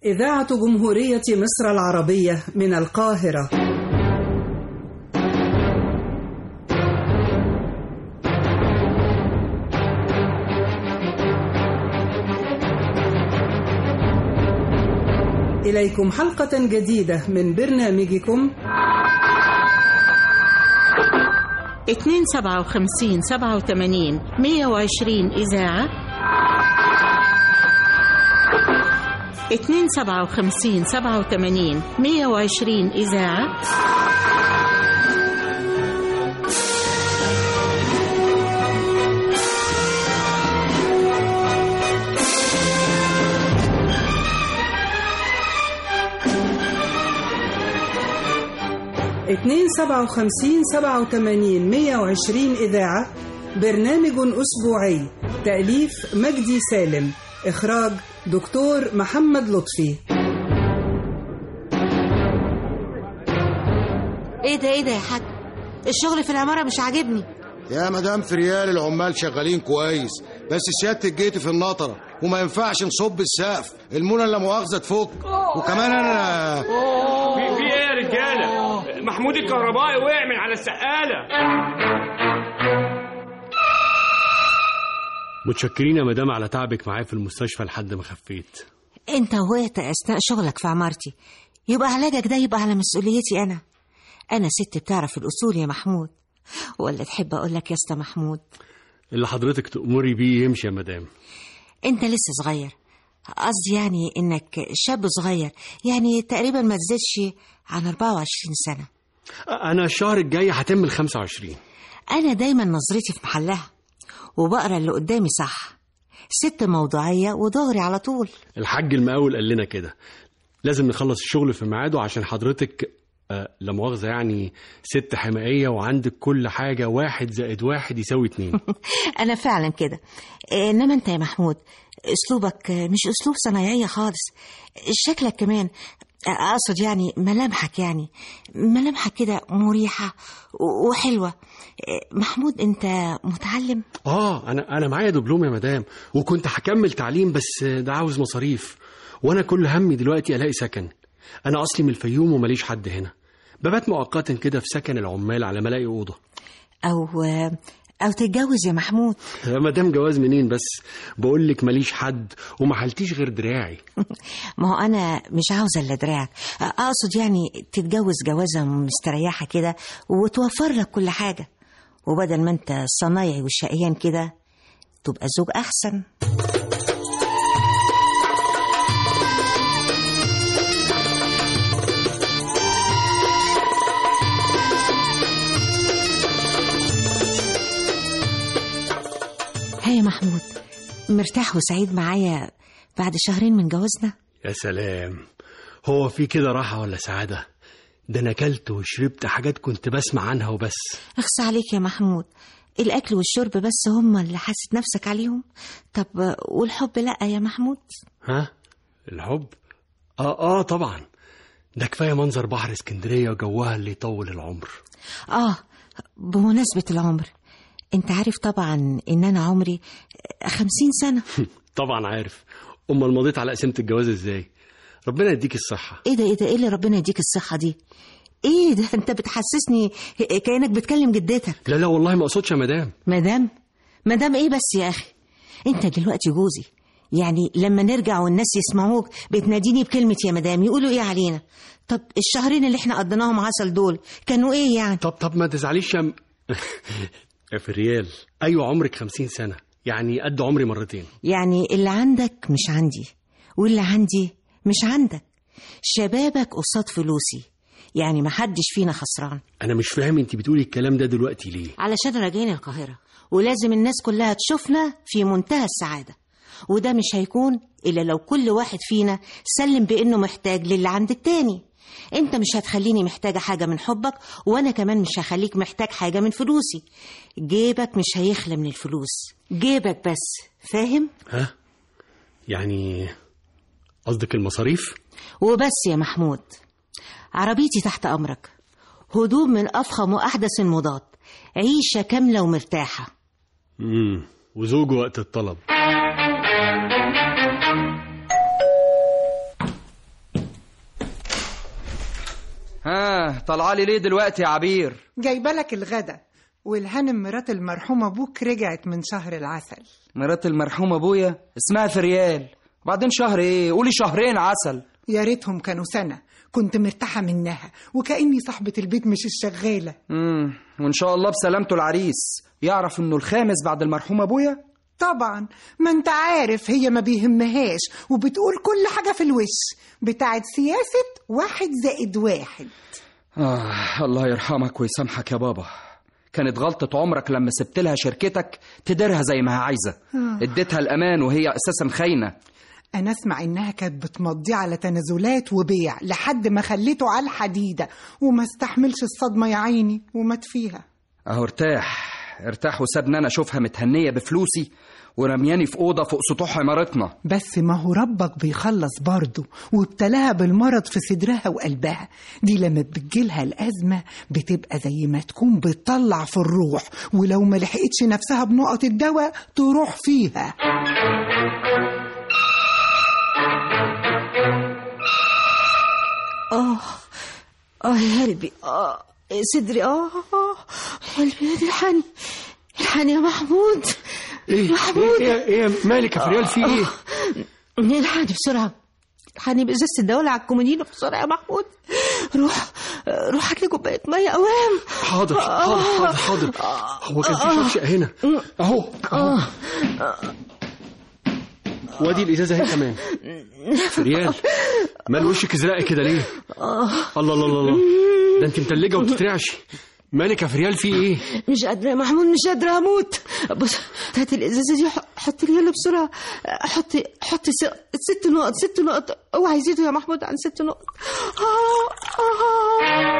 إذاعة جمهورية مصر العربية من القاهرة إليكم حلقة جديدة من برنامجكم اتنين سبعة وخمسين سبعة وثمانين مية وعشرين إذاعة اتنين سبعة وخمسين سبعة وثمانين مية وعشرين إذاعة اتنين سبعة وخمسين سبعة وثمانين مية وعشرين إذاعة برنامج أسبوعي تأليف مجدي سالم إخراج دكتور محمد لطفي ايه ده ايه ده يا حاج الشغل في العمارة مش عاجبني يا مدام فريال العمال شغالين كويس بس سيادة الجيت في النطرة وما ينفعش نصب السقف المونة لا مؤاخذة تفك وكمان انا في في ايه يا رجاله محمود الكهربائي وقع من على السقاله متشكرين يا مدام على تعبك معايا في المستشفى لحد ما خفيت انت وقعت اثناء شغلك في عمارتي يبقى علاجك ده يبقى على مسؤوليتي انا انا ست بتعرف الاصول يا محمود ولا تحب اقول لك يا اسطى محمود اللي حضرتك تأمري بيه يمشي يا مدام انت لسه صغير قصدي يعني انك شاب صغير يعني تقريبا ما تزيدش عن 24 سنة أنا الشهر الجاي هتم ال 25 انا دايما نظرتي في محلها وبقرا اللي قدامي صح ست موضوعية ودغري على طول الحاج المقاول قال لنا كده لازم نخلص الشغل في ميعاده عشان حضرتك آه لا مؤاخذة يعني ست حمائية وعندك كل حاجة واحد زائد واحد يساوي اتنين انا فعلا كده انما انت يا محمود اسلوبك مش اسلوب صنايعية خالص شكلك كمان اقصد يعني ملامحك يعني ملامحك كده مريحة وحلوة محمود انت متعلم اه انا انا معايا دبلوم يا مدام وكنت هكمل تعليم بس ده عاوز مصاريف وانا كل همي دلوقتي الاقي سكن انا اصلي من الفيوم وماليش حد هنا ببات مؤقتا كده في سكن العمال على ما الاقي اوضه او او تتجوز يا محمود يا مدام جواز منين بس بقول لك ماليش حد وما حالتيش غير دراعي ما هو انا مش عاوزه الا دراعك اقصد يعني تتجوز جوازه مستريحه كده وتوفر لك كل حاجه وبدل ما انت الصنايعي والشقيان كده تبقى زوج احسن ها يا محمود مرتاح وسعيد معايا بعد شهرين من جوازنا يا سلام هو في كده راحة ولا سعادة ده أنا أكلت وشربت حاجات كنت بسمع عنها وبس اخص عليك يا محمود الأكل والشرب بس هم اللي حاسس نفسك عليهم طب والحب لأ يا محمود ها الحب آه آه طبعا ده كفاية منظر بحر اسكندرية وجوها اللي يطول العمر آه بمناسبة العمر انت عارف طبعا ان انا عمري خمسين سنة طبعا عارف أمال مضيت على قسيمة الجواز إزاي ربنا يديك الصحة ايه ده ايه ده ايه اللي ربنا يديك الصحة دي ايه ده انت بتحسسني كأنك بتكلم جدتك لا لا والله ما أقصدش يا مدام مدام مدام ايه بس يا اخي انت دلوقتي جوزي يعني لما نرجع والناس يسمعوك بتناديني بكلمة يا مدام يقولوا ايه علينا طب الشهرين اللي احنا قضيناهم عسل دول كانوا ايه يعني طب طب ما تزعليش يا م- يا فريال أيوة عمرك خمسين سنة يعني قد عمري مرتين يعني اللي عندك مش عندي واللي عندي مش عندك شبابك قصاد فلوسي يعني محدش فينا خسران أنا مش فاهم أنت بتقولي الكلام ده دلوقتي ليه علشان راجعين القاهرة ولازم الناس كلها تشوفنا في منتهى السعادة وده مش هيكون إلا لو كل واحد فينا سلم بإنه محتاج للي عند التاني انت مش هتخليني محتاجة حاجة من حبك وانا كمان مش هخليك محتاج حاجة من فلوسي جيبك مش هيخلى من الفلوس جيبك بس فاهم ها يعني قصدك المصاريف وبس يا محمود عربيتي تحت أمرك هدوم من أفخم وأحدث الموضات عيشة كاملة ومرتاحة امم وزوجه وقت الطلب ها طالعه لي ليه دلوقتي يا عبير جايبه لك الغدا والهانم مرات المرحوم ابوك رجعت من شهر العسل مرات المرحوم ابويا اسمها فريال وبعدين شهر ايه قولي شهرين عسل يا ريتهم كانوا سنه كنت مرتاحه منها وكاني صاحبه البيت مش الشغاله امم وان شاء الله بسلامته العريس يعرف انه الخامس بعد المرحوم ابويا طبعا ما انت عارف هي ما بيهمهاش وبتقول كل حاجه في الوش بتاعت سياسه واحد زائد واحد آه الله يرحمك ويسامحك يا بابا كانت غلطة عمرك لما سبت لها شركتك تديرها زي ما هي عايزة اديتها الأمان وهي أساسا خاينة انا اسمع انها كانت بتمضيه على تنازلات وبيع لحد ما خليته على الحديده وما استحملش الصدمه يا عيني ومات فيها أهو ارتاح ارتاح وسابني أنا أشوفها متهنية بفلوسي ورمياني في أوضة فوق سطوح عمارتنا بس ما هو ربك بيخلص برضه وابتلاها بالمرض في صدرها وقلبها دي لما بتجيلها الأزمة بتبقى زي ما تكون بتطلع في الروح ولو ما لحقتش نفسها بنقط الدواء تروح فيها اه اه يا قلبي اه صدري اه آه، قلبي الحني الحني يا محمود ايه محمود ايه ايه, إيه مالك يا فريال في ايه الحني بسرعة الحني بإزازة الدولة على الكومودينو بسرعة يا محمود روح روح هات لي كوباية مية أوام حاضر حاضر حاضر حاضر هو كان في شفشق هنا اهو اهو وادي الازازه اهي كمان فريال مال وشك ازرق كده ليه الله الله الله الله ده انت متلجه وبتترعشي مالك يا فريال في ايه مش قادرة يا محمود مش قادرة أموت بص هات الإزازة دي ح- حط لي يلا بسرعة حطي حطي س- ست نقط ست نقط اوعى يزيدوا يا محمود عن ست نقط آه آه.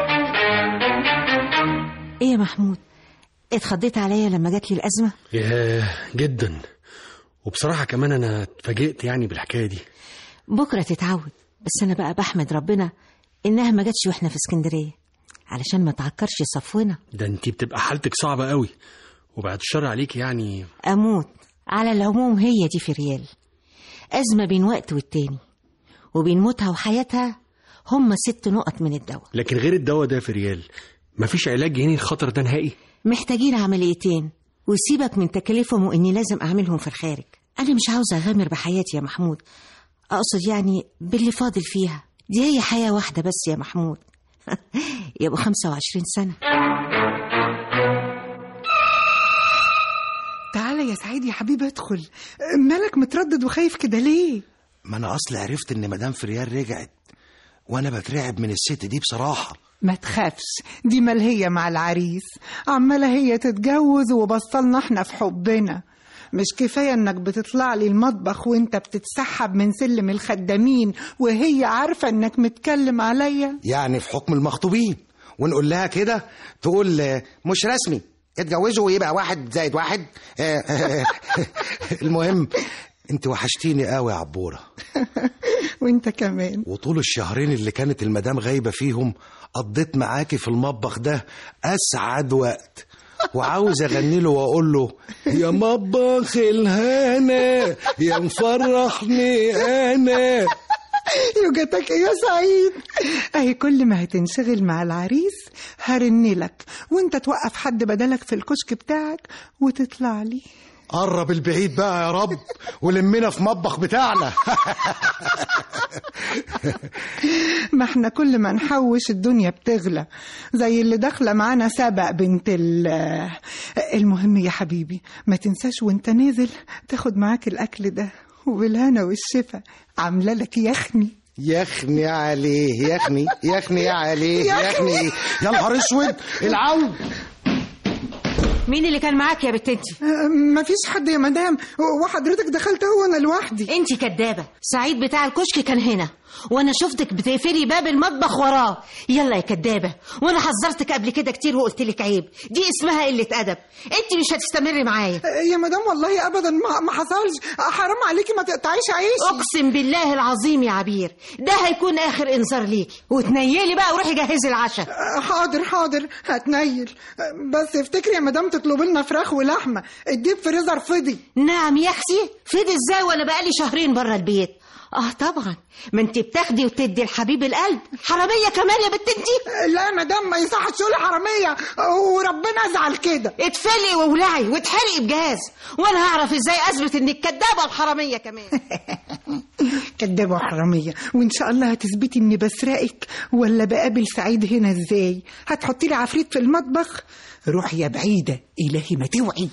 إيه يا محمود اتخضيت عليا لما جات لي الأزمة ياه جدا وبصراحه كمان انا اتفاجئت يعني بالحكايه دي بكرة تتعود بس أنا بقى بحمد ربنا إنها ما جاتش وإحنا في اسكندرية علشان ما تعكرش صفونا ده انت بتبقى حالتك صعبه قوي وبعد الشر عليك يعني أموت على العموم هي دي في ريال أزمة بين وقت والتاني وبين موتها وحياتها هم ست نقط من الدواء لكن غير الدواء ده في ريال مفيش علاج ينهي الخطر ده نهائي محتاجين عمليتين وسيبك من تكاليفهم وإني لازم أعملهم في الخارج أنا مش عاوزة أغامر بحياتي يا محمود أقصد يعني باللي فاضل فيها دي هي حياة واحدة بس يا محمود يا أبو 25 سنة تعالى يا سعيد يا حبيبي ادخل مالك متردد وخايف كده ليه ما انا اصل عرفت ان مدام فريال رجعت وانا بترعب من الست دي بصراحه ما تخافش دي ملهية مع العريس عمالة هي تتجوز وبصلنا احنا في حبنا مش كفاية انك بتطلع لي المطبخ وانت بتتسحب من سلم الخدامين وهي عارفة انك متكلم عليا يعني في حكم المخطوبين ونقول لها كده تقول آه، مش رسمي اتجوزوا ويبقى واحد زائد واحد آه، المهم انت وحشتيني قوي يا عبوره وانت كمان وطول الشهرين اللي كانت المدام غايبه فيهم قضيت معاكي في المطبخ ده اسعد وقت وعاوز اغني له واقول له يا مطبخ الهنا يا مفرحني انا يوجتك ايه يا سعيد اهي كل ما هتنشغل مع العريس هرن لك وانت توقف حد بدلك في الكشك بتاعك وتطلع لي قرب البعيد بقى يا رب ولمنا في مطبخ بتاعنا ما احنا كل ما نحوش الدنيا بتغلى زي اللي داخله معانا سبق بنت ال المهم يا حبيبي ما تنساش وانت نازل تاخد معاك الاكل ده وبالهنا والشفا عامله لك يخني يخني عليه يخني يخني عليه يخني يا نهار اسود العود مين اللي كان معاك يا بنت انتي؟ اه، مفيش حد يا مدام وحضرتك دخلت هو انا لوحدي انتي كدابة سعيد بتاع الكشك كان هنا وانا شفتك بتقفلي باب المطبخ وراه يلا يا كدابة وانا حذرتك قبل كده كتير وقلت لك عيب دي اسمها قلة ادب انتي مش هتستمري معايا اه، يا مدام والله ابدا ما ما حصلش اه، حرام عليكي ما تقطعيش عيشي اقسم بالله العظيم يا عبير ده هيكون اخر انذار ليكي وتنيلي بقى وروحي جهزي العشاء اه، حاضر حاضر هتنيل اه، بس افتكري يا مدام تطلبي لنا فراخ ولحمه الديب فريزر فضي نعم يا اختي فيد ازاي وانا بقالي شهرين بره البيت اه طبعا ما انت بتاخدي وتدي لحبيب القلب حراميه كمان يا بنت انت لا مدام ما يصحش تقولي حراميه وربنا ازعل كده اتفلي وولعي واتحرقي بجاز وانا هعرف ازاي اثبت انك كدابه وحراميه كمان كدابه وحراميه وان شاء الله هتثبتي اني بسرقك ولا بقابل سعيد هنا ازاي هتحطي لي عفريت في المطبخ روحي يا بعيده الهي ما توعي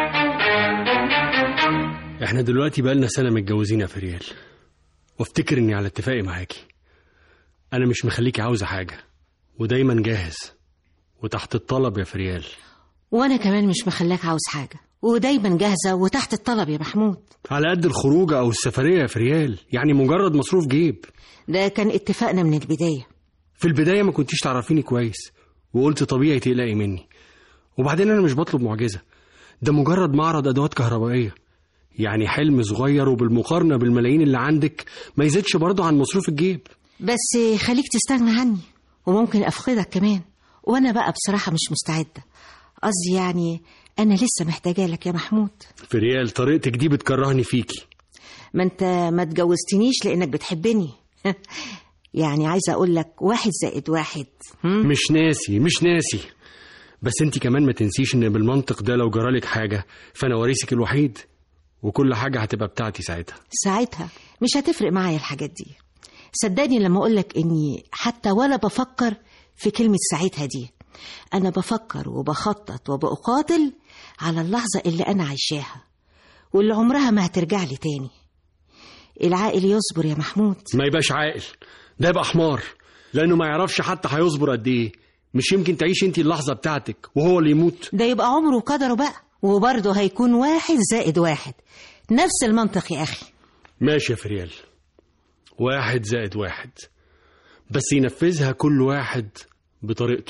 احنا دلوقتي بقالنا سنة متجوزين يا فريال وافتكر اني على اتفاقي معاكي انا مش مخليكي عاوزة حاجة ودايما جاهز وتحت الطلب يا فريال وانا كمان مش مخلاك عاوز حاجه ودايما جاهزه وتحت الطلب يا محمود على قد الخروجة او السفرية يا فريال يعني مجرد مصروف جيب ده كان اتفاقنا من البدايه في البداية ما كنتيش تعرفيني كويس وقلت طبيعي تقلقي مني وبعدين انا مش بطلب معجزة ده مجرد معرض ادوات كهربائية يعني حلم صغير وبالمقارنة بالملايين اللي عندك ما يزيدش برضه عن مصروف الجيب بس خليك تستغنى عني وممكن افقدك كمان وانا بقى بصراحه مش مستعده قصدي يعني انا لسه محتاجه لك يا محمود فريال طريقتك دي بتكرهني فيكي ما انت ما اتجوزتنيش لانك بتحبني يعني عايزه اقول لك واحد زائد واحد هم؟ مش ناسي مش ناسي بس انت كمان ما تنسيش ان بالمنطق ده لو جرالك حاجة فانا وريثك الوحيد وكل حاجة هتبقى بتاعتي ساعتها ساعتها مش هتفرق معايا الحاجات دي صدقني لما اقولك اني حتى ولا بفكر في كلمة ساعتها دي انا بفكر وبخطط وبقاتل على اللحظة اللي انا عايشاها واللي عمرها ما هترجع لي تاني العاقل يصبر يا محمود ما يبقاش عاقل ده يبقى حمار لانه ما يعرفش حتى هيصبر قد ايه مش يمكن تعيش انت اللحظة بتاعتك وهو اللي يموت ده يبقى عمره وقدره بقى وبرضه هيكون واحد زائد واحد نفس المنطق يا أخي ماشي يا فريال واحد زائد واحد بس ينفذها كل واحد بطريقته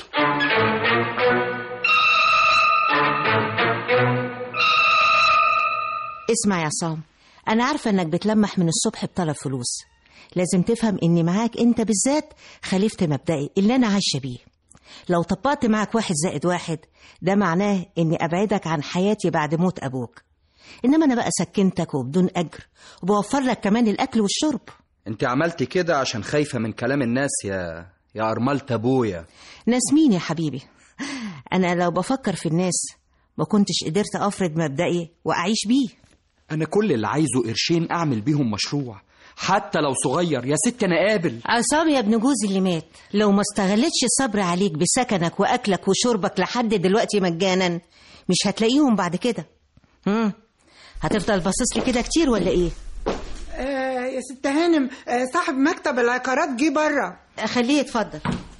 اسمع يا عصام أنا عارفة إنك بتلمح من الصبح بطلب فلوس لازم تفهم إني معاك أنت بالذات خليفة مبدئي اللي أنا عايشة بيه لو طبقت معك واحد زائد واحد ده معناه إني أبعدك عن حياتي بعد موت أبوك إنما أنا بقى سكنتك وبدون أجر وبوفر لك كمان الأكل والشرب انت عملتي كده عشان خايفة من كلام الناس يا يا أرملة أبويا ناس مين يا حبيبي أنا لو بفكر في الناس ما كنتش قدرت أفرض مبدئي وأعيش بيه أنا كل اللي عايزه قرشين أعمل بيهم مشروع حتى لو صغير يا ست أنا قابل عصام يا ابن جوزي اللي مات لو ما استغلتش الصبر عليك بسكنك وأكلك وشربك لحد دلوقتي مجانا مش هتلاقيهم بعد كده مم. هتفضل باصص لي كده كتير ولا ايه آه يا ست هانم آه صاحب مكتب العقارات جه بره خليه يتفضل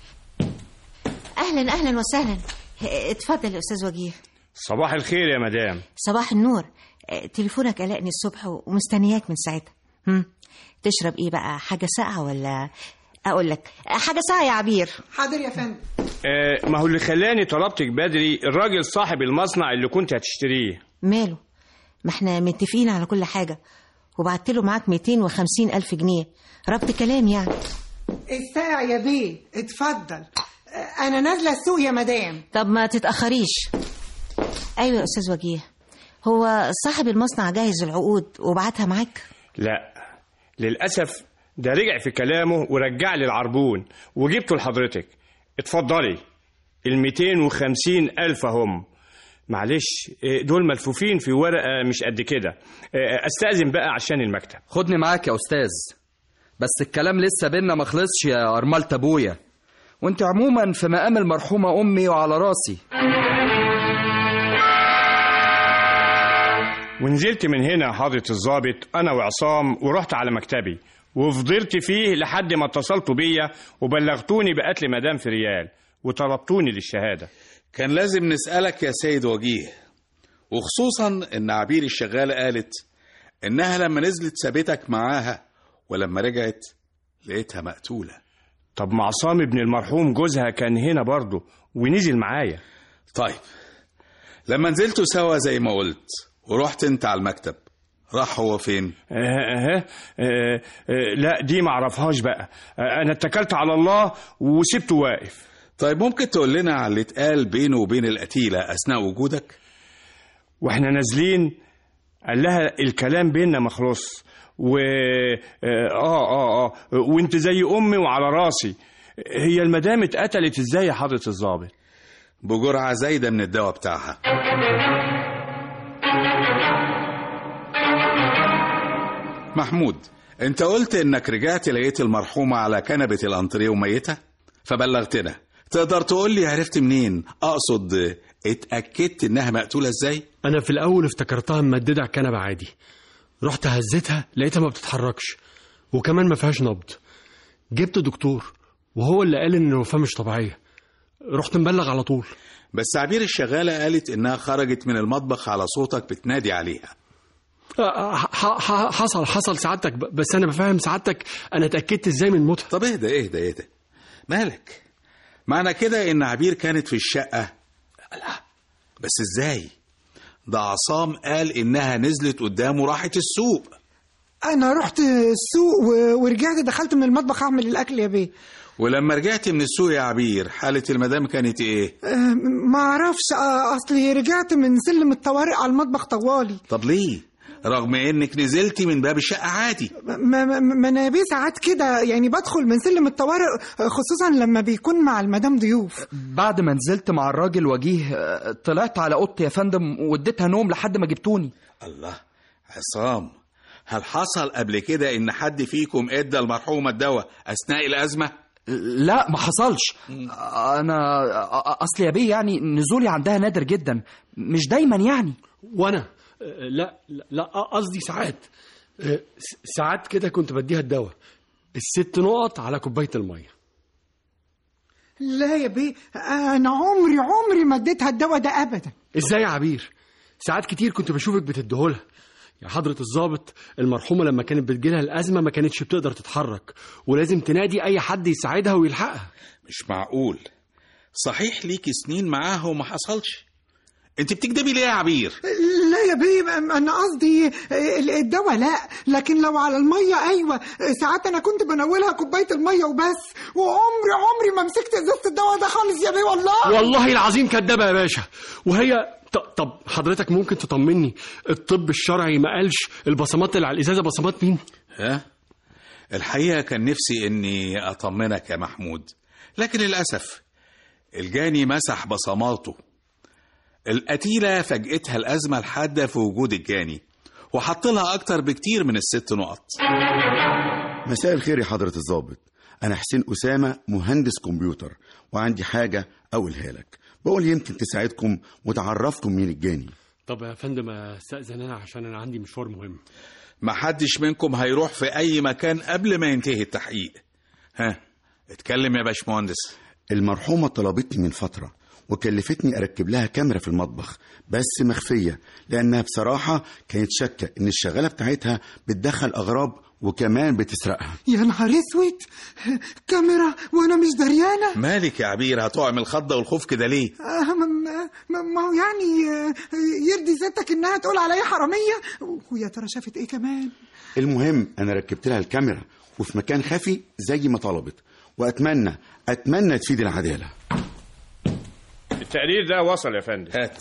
اهلا اهلا وسهلا اتفضل يا استاذ وجيه صباح الخير يا مدام صباح النور آه، تليفونك قلقني الصبح ومستنياك من ساعتها هم. تشرب ايه بقى حاجه ساقعه ولا اقول لك آه، حاجه ساقعه يا عبير حاضر يا فندم آه ما هو اللي خلاني طلبتك بدري الراجل صاحب المصنع اللي كنت هتشتريه ماله ما احنا متفقين على كل حاجه وبعت له معاك 250 الف جنيه ربط كلام يعني الساعة يا بيه اتفضل آه، انا نازله السوق يا مدام طب ما تتاخريش ايوه يا استاذ وجيه هو صاحب المصنع جاهز العقود وبعتها معاك لا للأسف ده رجع في كلامه ورجع لي العربون وجبته لحضرتك اتفضلي ال 250 ألف هم معلش آه، دول ملفوفين في ورقة مش قد كده آه، استأذن بقى عشان المكتب خدني معاك يا أستاذ بس الكلام لسه بينا ما خلصش يا أرملة أبويا وانت عموما في مقام المرحومة أمي وعلى راسي ونزلت من هنا حضرة الضابط أنا وعصام ورحت على مكتبي وفضلت فيه لحد ما اتصلتوا بيا وبلغتوني بقتل مدام في ريال وطلبتوني للشهادة كان لازم نسألك يا سيد وجيه وخصوصا ان عبير الشغالة قالت انها لما نزلت سابتك معاها ولما رجعت لقيتها مقتولة طب ما عصام ابن المرحوم جوزها كان هنا برضه ونزل معايا طيب لما نزلتوا سوا زي ما قلت ورحت انت على المكتب راح هو فين آه آه آه آه لا دي معرفهاش بقى آه أنا اتكلت على الله وسبته واقف طيب ممكن تقول لنا على اللي اتقال بينه وبين القتيلة أثناء وجودك واحنا نازلين قال لها الكلام بينا مخلص و اه اه اه وانت زي امي وعلى راسي هي المدام اتقتلت ازاي يا حضرة الضابط بجرعة زايدة من الدواء بتاعها محمود انت قلت انك رجعت لقيت المرحومة على كنبة الانتريه وميتة فبلغتنا تقدر تقول لي عرفت منين اقصد اتأكدت انها مقتولة ازاي انا في الاول افتكرتها ممدده على الكنبه عادي رحت هزيتها لقيتها ما بتتحركش وكمان ما فيهاش نبض جبت دكتور وهو اللي قال ان الوفاه مش طبيعيه رحت مبلغ على طول بس عبير الشغالة قالت انها خرجت من المطبخ على صوتك بتنادي عليها أه، ح- ح- حصل حصل سعادتك ب- بس انا بفهم سعادتك انا اتاكدت ازاي من موتها طب اهدى اهدى اهدى مالك معنى كده ان عبير كانت في الشقة لا بس ازاي ده عصام قال انها نزلت قدامه وراحت السوق انا رحت السوق و- ورجعت دخلت من المطبخ اعمل الاكل يا بيه ولما رجعت من السوق يا عبير حالة المدام كانت ايه أه، ما اعرفش أه، اصلي رجعت من سلم الطوارئ على المطبخ طوالي طب ليه رغم انك نزلتي من باب الشقة عادي ما, ما, ما انا بيه ساعات كده يعني بدخل من سلم الطوارئ خصوصا لما بيكون مع المدام ضيوف بعد ما نزلت مع الراجل وجيه آه، طلعت على اوضتي يا فندم واديتها نوم لحد ما جبتوني الله عصام هل حصل قبل كده ان حد فيكم ادى المرحومة الدواء اثناء الازمة لا ما حصلش انا أ- اصل يا بيه يعني نزولي عندها نادر جدا مش دايما يعني وانا أه، لا لا- لا قصدي ساعات أه، س- ساعات كده كنت بديها الدواء الست نقط على كوبايه الميه لا يا بيه انا عمري عمري ما اديتها الدواء ده ابدا ازاي يا عبير ساعات كتير كنت بشوفك بتديهولها يا حضرة الضابط المرحومة لما كانت بتجيلها الأزمة ما كانتش بتقدر تتحرك ولازم تنادي أي حد يساعدها ويلحقها مش معقول صحيح ليكي سنين معاها وما حصلش انت بتكدبي ليه يا عبير لا يا بيه انا قصدي الدواء لا لكن لو على الميه ايوه ساعات انا كنت بنولها كوبايه الميه وبس وعمري عمري ما مسكت ازازه الدواء ده خالص يا بيه والله والله العظيم كدابة يا باشا وهي ط- طب حضرتك ممكن تطمني الطب الشرعي ما قالش البصمات اللي على الإزازة بصمات مين ها الحقيقة كان نفسي اني اطمنك يا محمود لكن للأسف الجاني مسح بصماته القتيلة فاجئتها الأزمة الحادة في وجود الجاني وحط لها أكتر بكتير من الست نقط مساء الخير يا حضرة الضابط أنا حسين أسامة مهندس كمبيوتر وعندي حاجة أقولها لك بقول يمكن تساعدكم وتعرفكم مين الجاني طب يا فندم استأذن أنا عشان أنا عندي مشوار مهم محدش منكم هيروح في أي مكان قبل ما ينتهي التحقيق ها اتكلم يا باشمهندس المرحومة طلبتني من فترة وكلفتني أركب لها كاميرا في المطبخ بس مخفية لأنها بصراحة كانت شاكة إن الشغالة بتاعتها بتدخل أغراب وكمان بتسرقها يا نهار اسود كاميرا وانا مش دريانه مالك يا عبير هتقع من الخضة والخوف كده ليه آه، ما- ما ما هو يعني آه، يرضي ذاتك انها تقول عليا حراميه ويا ترى شافت ايه كمان المهم أنا ركبت لها الكاميرا وفي مكان خفي زي ما طلبت وأتمنى أتمنى تفيد العدالة التقرير ده وصل يا فندم هات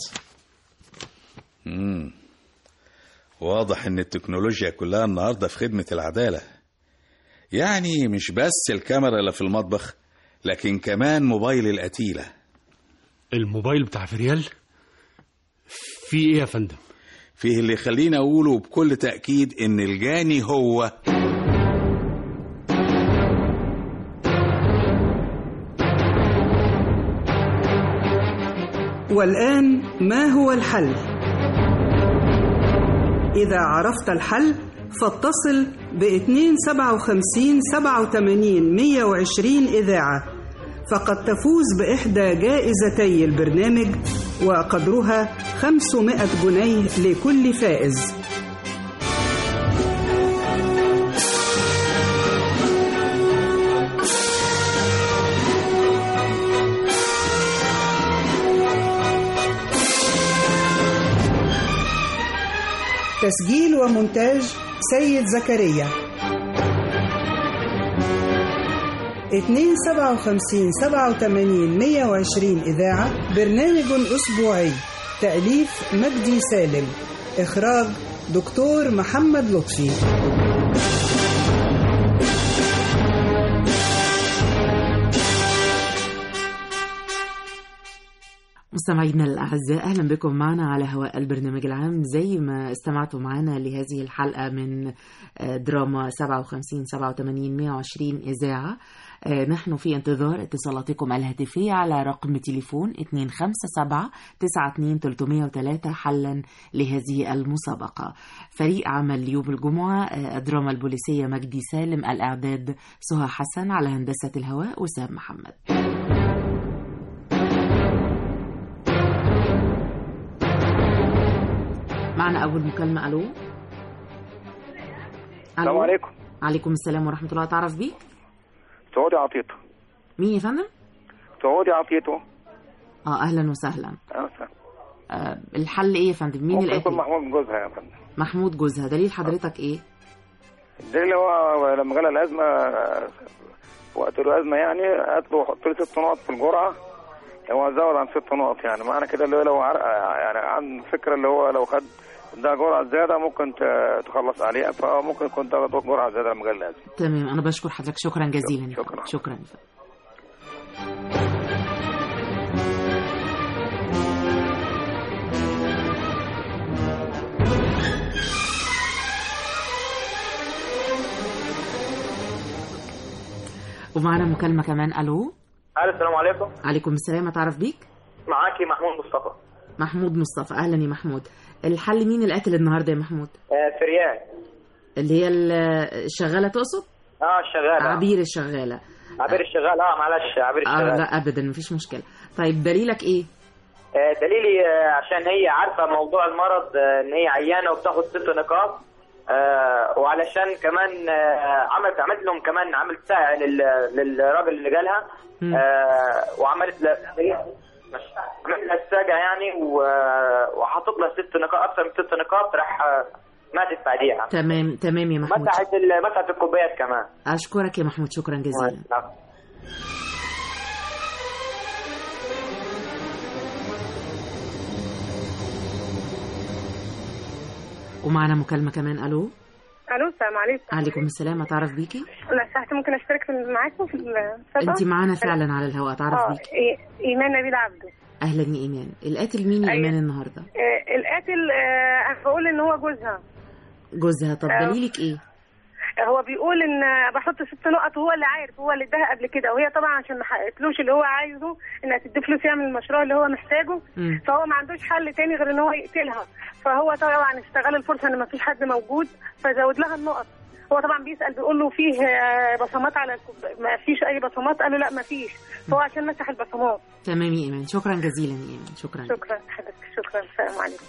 مم. واضح ان التكنولوجيا كلها النهارده في خدمة العدالة يعني مش بس الكاميرا اللي في المطبخ لكن كمان موبايل القتيلة الموبايل بتاع فريال في إيه يا فندم فيه اللي يخليني اقوله بكل تأكيد ان الجاني هو والآن ما هو الحل؟ إذا عرفت الحل فاتصل ب 257 87 120 إذاعة فقد تفوز بإحدى جائزتي البرنامج وقدرها 500 جنيه لكل فائز تسجيل ومونتاج سيد زكريا 257 87 120 إذاعة برنامج أسبوعي تأليف مجدي سالم إخراج دكتور محمد لطفي مستمعينا الأعزاء أهلا بكم معنا على هواء البرنامج العام زي ما استمعتوا معنا لهذه الحلقة من آه، دراما 57 87 120 إذاعة آه، نحن في انتظار اتصالاتكم الهاتفية على رقم تليفون 257 92 303 حلا لهذه المسابقة فريق عمل يوم الجمعة آه، الدراما البوليسية مجدي سالم الإعداد سهى حسن على هندسة الهواء وسام محمد معنا أول مكالمة ألو السلام عليكم عليكم السلام ورحمة الله تعرف بيك سعودي عطيته مين يا فندم؟ سعودي عطيته اه اهلا وسهلا أهلا وسهلا. آه الحل ايه يا فندم مين ممكن يكون القاتل محمود جوزها يا فندم محمود جوزها دليل حضرتك ايه ده اللي هو لما جالها الازمه وقت له ازمه يعني قالت له حط لي ست نقط في الجرعه هو زود عن ست نقط يعني معنى كده اللي هو لو عرق يعني عن فكره اللي هو لو خد ده جرعه زياده ممكن ت- تخلص عليها فممكن يكون ده جرعه زياده لما جالها الازمه تمام انا بشكر حضرتك شكرا جزيلا يا فندم. شكرا يا فندم. ومعنا مكالمة كمان ألو الو السلام عليكم عليكم السلام أتعرف بيك معاكي محمود مصطفى محمود مصطفى أهلا يا محمود الحل مين القاتل النهاردة يا محمود آه في ريال اللي هي ال- الشغالة تقصد اه الشغال آه. عبير الشغالة عبير الشغال اه معلش عبير آه الشغال لا أبدا مفيش مشكلة طيب دليلك إيه آه دليلي آه عشان هي عارفه موضوع المرض آه ان هي عيانه وبتاخد ست نقاط آه وعلشان كمان آه عملت عملت لهم كمان عملت ساعه لل- للراجل اللي جالها آه وعملت ل... عملت لها الساجة يعني و- وحاطط لها ست نقاط اكثر من ست نقاط راح آه، ماتت بعديها تمام تمام يا محمود مسحت ال- مسحت الكوبايات كمان أشكرك يا محمود شكرا جزيلا ومعنا مكالمة كمان ألو الو السلام عليكم عليكم السلام أتعرف بيكي لو سمحت ممكن اشترك في معاكم في المسابقه أنت معانا فعلا على الهواء أتعرف اه بيكي إي- ايمان نبيل عبده أهلا يا إيمان القاتل مين يا أيوة. إيمان النهاردة آه القاتل آه انا بقول ان هو جوزها جوزها طب آه. دليلك إيه آه، هو بيقول ان آه، بحط ست نقط وهو اللي عارف هو اللي اداها قبل كده وهي طبعا عشان ما حققتلوش اللي هو عايزه انها تدي فلوس يعمل المشروع اللي هو محتاجه مم. فهو ما عندوش حل تاني غير ان هو يقتلها فهو طبعا استغل الفرصه ان ما فيش حد موجود فزود لها النقط هو طبعا بيسال بيقول له فيه آه، بصمات على الكوب ما فيش اي بصمات قال له لا ما فيش فهو عشان مسح البصمات تمام يا إيمان شكرا جزيلا يا إيمان شكرا شكرا حضرتك شكرا السلام عليكم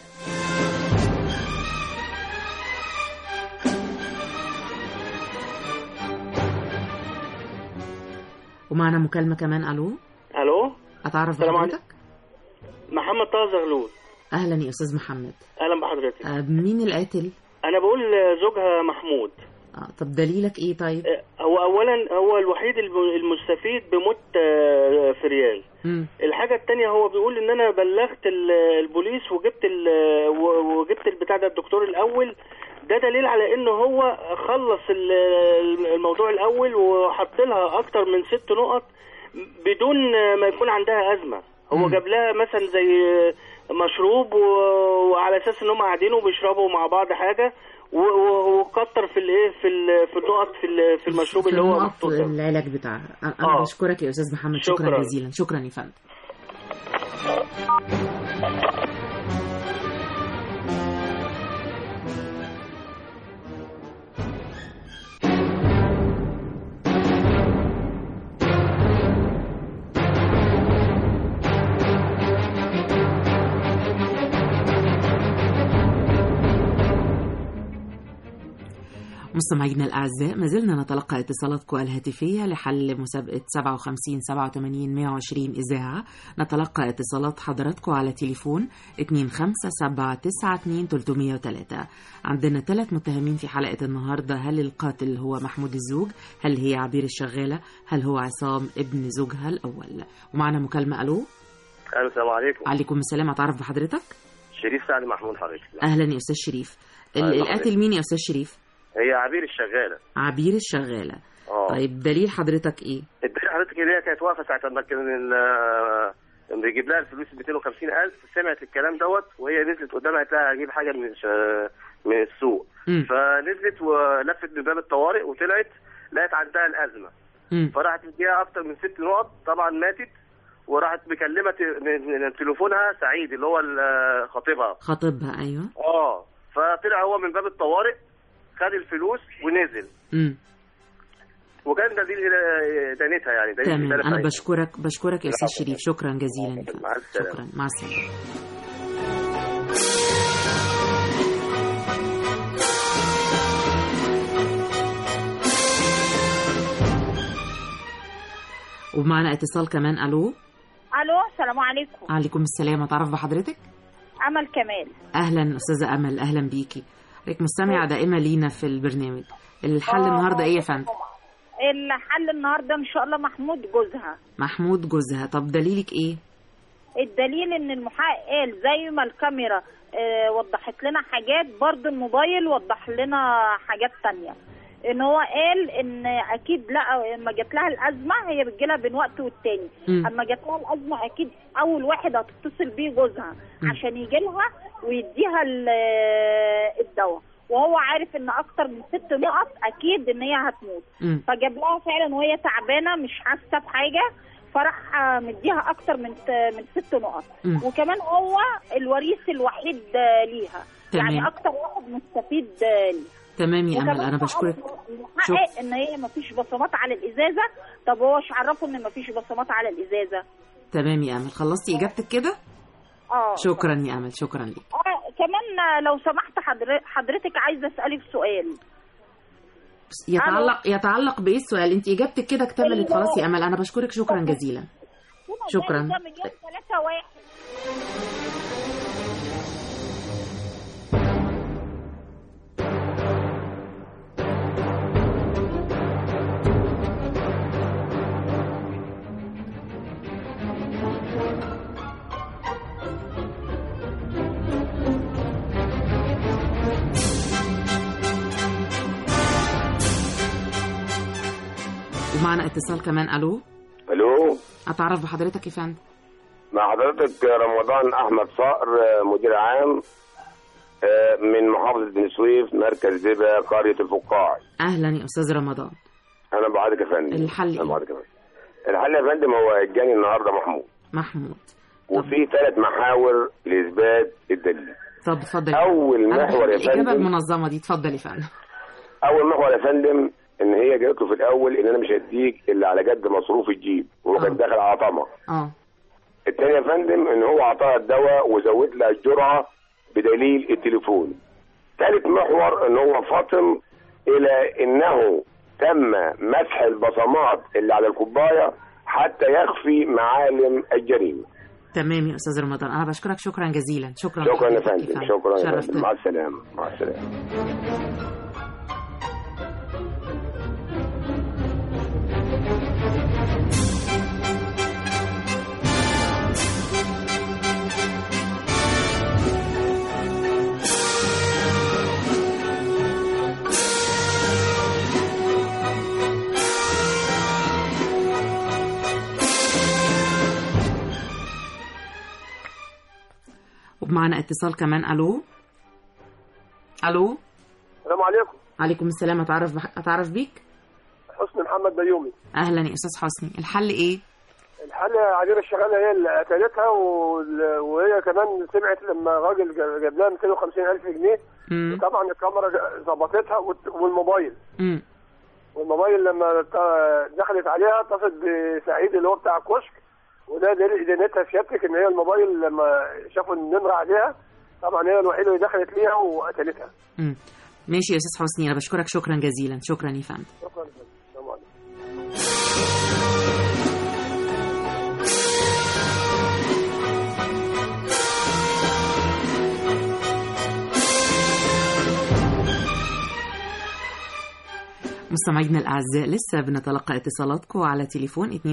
ومعنا مكالمة كمان ألو الو أتعرف السلام بحضرتك محمد طه زغلول أهلا يا أستاذ محمد اهلا بحضرتك آه، مين القاتل انا بقول زوجها محمود آه، طب دليلك إيه طيب هو اولا هو الوحيد الم- المستفيد بموت آه، فريال مم. الحاجة التانية هو بيقول ان انا بلغت ال- البوليس وجبت ال- و- وجبت البتاع ده الدكتور الاول ده دليل على ان هو خلص ال- الموضوع الاول وحط لها اكتر من ست نقط بدون ما يكون عندها ازمة هو جاب لها مثلا زي مشروب و- وعلى اساس ان هم قاعدين وبيشربوا مع بعض حاجة و- و- وكتر في الايه في ال- في النقط في ال- في المشروب اللي هو في محطوط ده. العلاج بتاعها أنا آه. بشكرك يا أستاذ محمد شكرا, شكراً. جزيلا شكرا يا فندم مستمعينا الأعزاء ما زلنا نتلقى اتصالاتكم الهاتفية لحل مسابقة 57 87 120 إذاعة نتلقى اتصالات حضراتكم على تليفون 257 303 عندنا ثلاث متهمين في حلقة النهاردة هل القاتل هو محمود الزوج هل هي عبير الشغالة هل هو عصام ابن زوجها الأول ومعنا مكالمة ألو الو السلام عليكم عليكم السلام أتعرف بحضرتك شريف سعد محمود حضرتك أهلا يا أستاذ شريف ال- أهلا القاتل حضرتك. مين يا أستاذ شريف هي عبير الشغاله عبير الشغالة اه طيب دليل حضرتك إيه الدليل حضرتك اللي هي كانت واقفه ساعه ما كان ال- بيجيب لها الفلوس 250000 سمعت الكلام دوت وهي نزلت قدامها قالت لها هجيب حاجه من الش- من السوق مم. فنزلت ولفت بباب الطوارئ وطلعت لقت عندها الازمه مم. فراحت مديها اكتر من ست نقط طبعا ماتت وراحت مكلمه ت- من من تليفونها سعيد اللي هو ال- خطيبها خطيبها ايوه اه فطلع هو من باب الطوارئ خد الفلوس ونزل امم وكان دليل إلى- دانتها يعني دليل تمام إدانة انا سعيد. بشكرك بشكرك يا استاذ شريف شكرا جزيلا مع السلامه شكرا مع السلامه ومعنا اتصال كمان الو الو السلام عليكم عليكم السلام اتعرف بحضرتك امل كمال اهلا استاذه امل اهلا بيكي حضرتك مستمعه دائمه لينا في البرنامج الحل آه. النهارده ايه يا فندم الحل النهارده ان شاء الله محمود جوزها محمود جوزها طب دليلك ايه الدليل ان المحقق قال زي ما الكاميرا آه، وضحت لنا حاجات برضو الموبايل وضح لنا حاجات تانية ان هو قال ان اكيد لا اما جات لها الازمه هي بتجيلها بين وقت والتاني مم. اما جات لها الازمه اكيد اول واحد هتتصل بيه جوزها مم. عشان يجي لها ويديها ال- الدواء وهو عارف ان اكتر من ست نقط اكيد ان هي هتموت مم. فجاب لها فعلا وهي تعبانه مش حاسه بحاجه فراح آه، مديها اكتر من من ست نقط مم. وكمان هو الوريث الوحيد آه، ليها تمام. يعني اكتر واحد مستفيد آه، ليها تمام يا امل وكمان انا بشكرك المحقق ان هي مفيش بصمات على الازازه طب هو ايش عرفه ان مفيش بصمات على الازازه تمام يا امل خلصتي اجابتك كده اه شكرا يا امل شكرا ليك آه كمان آه، لو سمحت حضر- حضرتك عايزه اسالك سؤال يتعلق يتعلق بايه السؤال انت اجابتك كده اكتملت خلاص يا امل انا بشكرك شكرا جزيلا شكرا ده مليون ثلاثة واحد ومعنا اتصال كمان الو الو اتعرف بحضرتك يا فندم مع حضرتك رمضان احمد صقر مدير عام آه، من محافظه بني سويف مركز دبا قريه الفقاعي اهلا يا استاذ رمضان انا بعدك يا فندم الحل انا بعدك يا فندم الحل يا فندم هو الجاني النهارده محمود محمود وفي ثلاث محاور لاثبات الدليل طب اتفضل اول أنا محور بحب يا الاجابه فندم المنظمه دي اتفضل يا فندم اول محور يا فندم ان هي جابت له في الاول ان انا مش هديك الا على قد مصروف الجيب وهو كان داخل على طمع اه التاني يا فندم ان هو اعطاها الدواء وزود لها الجرعه بدليل التليفون ثالث محور ان هو فاطم الى انه تم مسح البصمات اللي على الكوبايه حتى يخفي معالم الجريمه تمام يا استاذ رمضان انا بشكرك شكرا جزيلا شكرا شكرا يا لحضرتك فندم شكرا يا فندم شرفتنا. مع السلامه مع السلامه ومعنا اتصال كمان الو الو السلام عليكم عليكم السلام اتعرف بح... اتعرف بيك حسني محمد بيومي اهلا يا استاذ حسني الحل ايه الحل عبير الشغاله هي اللي قتلتها وال- وهي كمان سمعت لما راجل جاب جاب لها 250 الف جنيه مم. طبعا الكاميرا ظبطتها والت- والموبايل مم. والموبايل لما ت- دخلت عليها اتصلت بسعيد اللي هو بتاع الكشك وده دليل ادانتها سيادتك ان هي الموبايل لما شافوا النمره عليها طبعا هي الوحيده اللي دخلت ليها وقتلتها مم. ماشي يا استاذ حسني انا بشكرك شكرا جزيلا شكرا يا فندم شكرا لك. السلام عليكم مستمعينا الأعزاء لسه بنتلقى اتصالاتكم على تليفون 25799303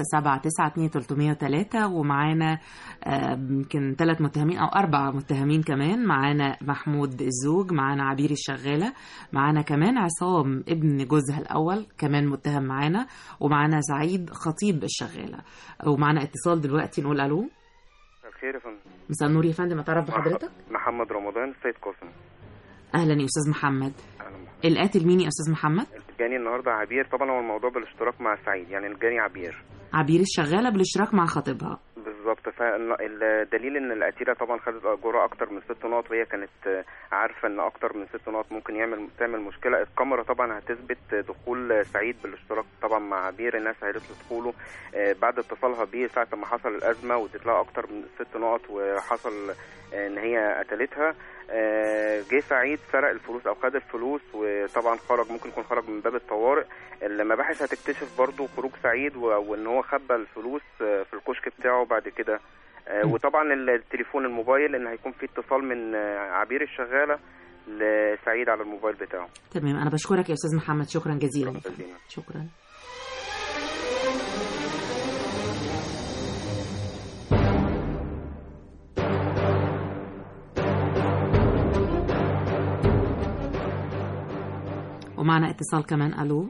ومعانا آه، يمكن ثلاث متهمين أو أربع متهمين كمان معانا محمود الزوج معانا عبير الشغالة معانا كمان عصام ابن جوزها الأول كمان متهم معانا ومعانا سعيد خطيب الشغالة ومعانا اتصال دلوقتي نقول ألو الخير يا فندم مساء النور يا فندم أتعرف بحضرتك محمد رمضان السيد قاسم أهلا يا أستاذ محمد القاتل مين يا أستاذ محمد جاني النهارده عبير طبعا هو الموضوع بالاشتراك مع سعيد يعني الجاني عبير عبير الشغالة بالاشتراك مع خطيبها بالظبط فالدليل ان القتيله طبعا خدت اجوره اكتر من ست نقط وهي كانت آه، عارفه ان اكتر من ست نقط ممكن يعمل تعمل مشكله الكاميرا طبعا هتثبت دخول سعيد بالاشتراك طبعا مع عبير الناس عرفت دخوله آه، بعد اتصالها بيه ساعه ما حصل الازمه وادت لها اكتر من ست نقط وحصل آه، ان هي قتلتها آه، جه سعيد سرق الفلوس او خد الفلوس وطبعا خرج ممكن يكون خرج من باب الطوارئ المباحث هتكتشف برضو خروج سعيد و- وان هو خبى الفلوس آه، في الكشك بتاعه بعد كده آه، وطبعا التليفون الموبايل ان هيكون في اتصال من آه، عبير الشغاله لسعيد على الموبايل بتاعه تمام أنا بشكرك يا أستاذ محمد شكرا جزيلا يا فندم. شكرا ومعنا اتصال كمان الو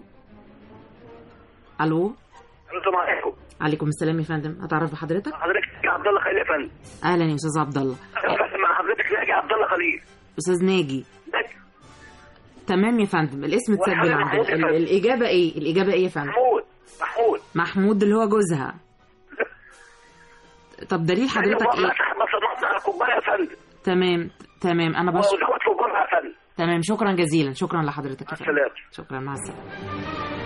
الو السلام عليكم عليكم السلام يا فندم اتعرف بحضرتك حضرتك عبد الله خليل يا فندم اهلا يا استاذ عبد الله مع حضرتك ناجي عبد الله خليل استاذ ناجي تمام يا فندم الاسم اتسجل وحضرتك عندنا محمود يا ال- فندم. الاجابه ايه الاجابه ايه يا فندم محمود محمود محمود اللي هو جوزها طب دليل حضرتك ايه بصمت على كوبايه يا فندم تمام تمام انا بشكر وزوجت في الجمعه يا فندم تمام شكرا جزيلا شكرا لحضرتك يا فندم السلامه شكرا مع السلامه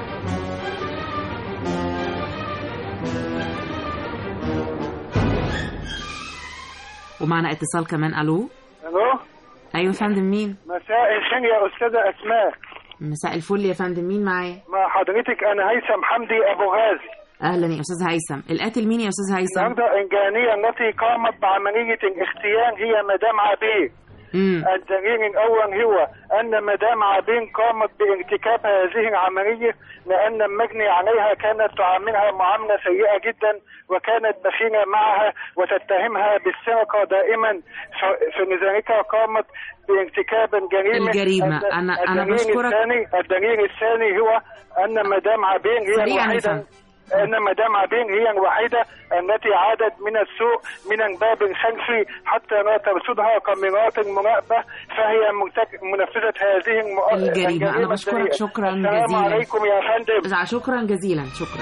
ومعنا اتصال كمان الو الو ايوه يا فندم مين مساء الخير يا استاذه اسماء مساء الفل يا فندم مين معايا مع حضرتك انا هيثم حمدي ابو غازي اهلا يا استاذ هيثم القاتل مين يا استاذ هيثم النهارده الجانيه التي قامت بعمليه الاختيان هي مدام عبير امم الدليل الاول هو ان مدام عبير قامت بارتكاب هذه العمليه لان المجني عليها كانت تعاملها معامله سيئه جدا وكانت بخيله معها وتتهمها بالسرقه دائما ف- فلذلك قامت بارتكاب الجريمه الجريمة. الد- أنا- أنا الدليل بشكرك. الثاني الدليل الثاني هو ان مدام عبير هي سريعاً يا الوحيده فندم. ان مدام عبير هي الوحيده التي عادت من السوق من الباب الخلفي حتى لا ترصدها كاميرات المراقبه فهي مرتك- منفذه هذه المؤ- الجريمة أنا بشكرك السيئة. شكرا السلام جزيلا عليكم يا فندم شكرا جزيلا شكرا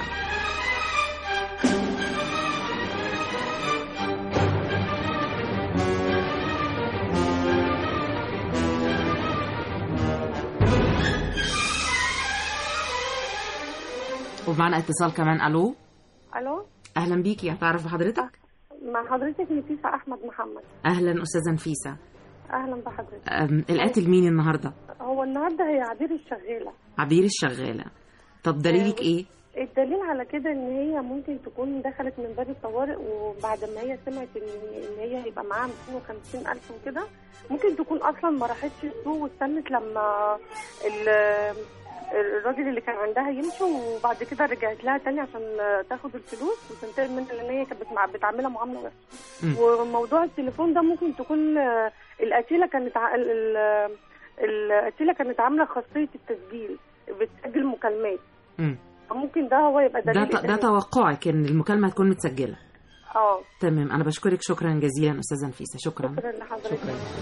ومعنا اتصال كمان الو الو اهلا بيكي هتعرف بحضرتك مع حضرتك نفيسة احمد محمد اهلا استاذه نفيسه اهلا بحضرتك أم، القاتل مين النهارده هو النهارده هي عبير الشغاله عبير الشغاله طب دليلك ايه الدليل على كده ان هي ممكن تكون دخلت من باب الطوارئ وبعد ما هي سمعت ان ان هي هيبقى معاها 250 الف وكده ممكن تكون اصلا ما راحتش السوق واستنت لما ال- الراجل اللي كان عندها يمشي وبعد كده رجعت لها تاني عشان تاخد الفلوس وتنتقم منها لان هي كانت بتمع- بتعاملها معامله وحشه وموضوع التليفون ده ممكن تكون آه، القتيله كانت ع- ال- ال- القتيله كانت عامله خاصيه التسجيل بتسجل مكالمات مم. ممكن ده هو يبقى ده دليل ت- ده إدانة. توقعك ان المكالمه هتكون متسجله اه تمام انا بشكرك شكرا جزيلا استاذه نفيسه شكرا شكرا لحضرتك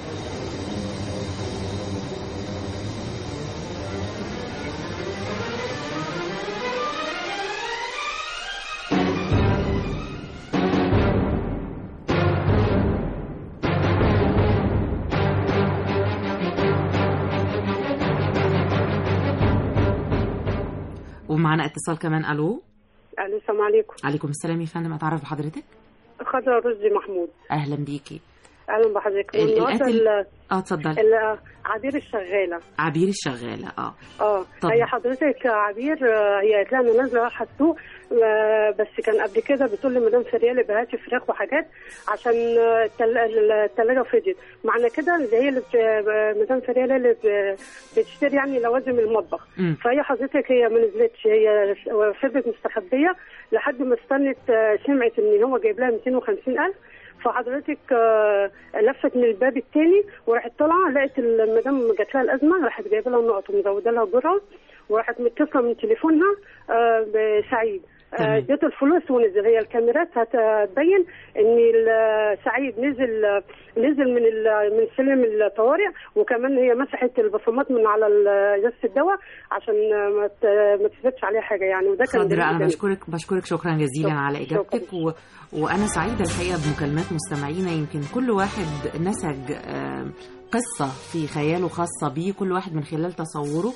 ومعنا اتصال كمان الو الو السلام عليكم عليكم السلام يا فندم اتعرف بحضرتك خضرة رشدي محمود اهلا بيكي اهلا بحضرتك ال- والنهارده القاتل- ال- اه اتفضلي ال- عبير الشغاله عبير الشغاله اه اه طب. هي حضرتك عبير آه، هي قالت لها انا نازله رايحه السوق آه، بس كان قبل كده بتقول لي مدام فريالي بهاتي فراخ وحاجات عشان آه، التل- التلاجة فضيت معنى كده اللي هي اللي بت- مدام فريالي اللي ب- بتشتري يعني لوازم المطبخ مم. فهي حضرتك هي ما نزلتش هي فضلت مستخبيه لحد ما استنت آه، سمعت ان هو جايب لها 250 الف فحضرتك آه، لفت من الباب التاني وراحت طالعه لقت المدام جات لها الازمه راحت جايبه لها النقط ومزوده لها جرعه وراحت متصله من تليفونها آه، بسعيد آه، تمام. اديته الفلوس ونزل هي الكاميرات هتبين ان ال- سعيد نزل نزل من ال- من سلم الطوارئ وكمان هي مسحت البصمات من على ال- ازازه الدواء عشان ما ت- ما تثبتش عليها حاجه يعني وده كان خضرة دليل أنا تاني. بشكرك بشكرك شكرا جزيلا شكراً. على إجابتك و... وأنا سعيدة الحقيقة بمكالمات مستمعينا يمكن كل واحد نسج آه، قصة في خياله خاصة بيه كل واحد من خلال تصوره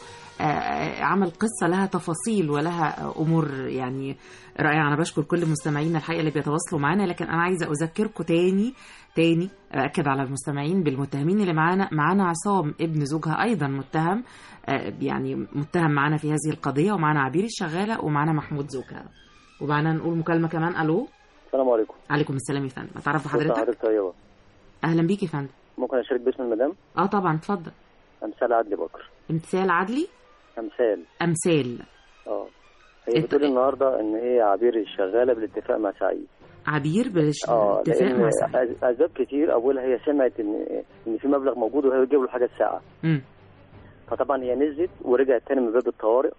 آه، عمل قصة لها تفاصيل ولها أمور يعني رائعة أنا بشكر كل مستمعينا الحقيقة اللي بيتواصلوا معنا لكن أنا عايزة أذكركم تاني تاني أكد على المستمعين بالمتهمين اللي معانا معانا عصام ابن زوجها أيضا متهم آه، يعني متهم معانا في هذه القضية ومعانا عبير الشغالة ومعانا محمود زوجها ومعانا نقول مكالمة كمان ألو السلام عليكم عليكم السلام يا فندم أتعرف كل بحضرتك حضرتك طيبة أهلا بيك يا فندم ممكن أشارك باسم المدام أه طبعا اتفضل أمثال عدلي بكر امتثال عدلي أمثال أمثال اه هي بتقول النهارده ان هي عبير شغاله بالاتفاق مع سعيد عبير بالش- اه بالاتفاق لان مع سعيد أس- اسباب كتير اولها هي سمعت ان ان في مبلغ موجود وهي بتجيب له حاجه الساعه مم. فطبعا هي نزلت ورجعت تاني من باب الطوارئ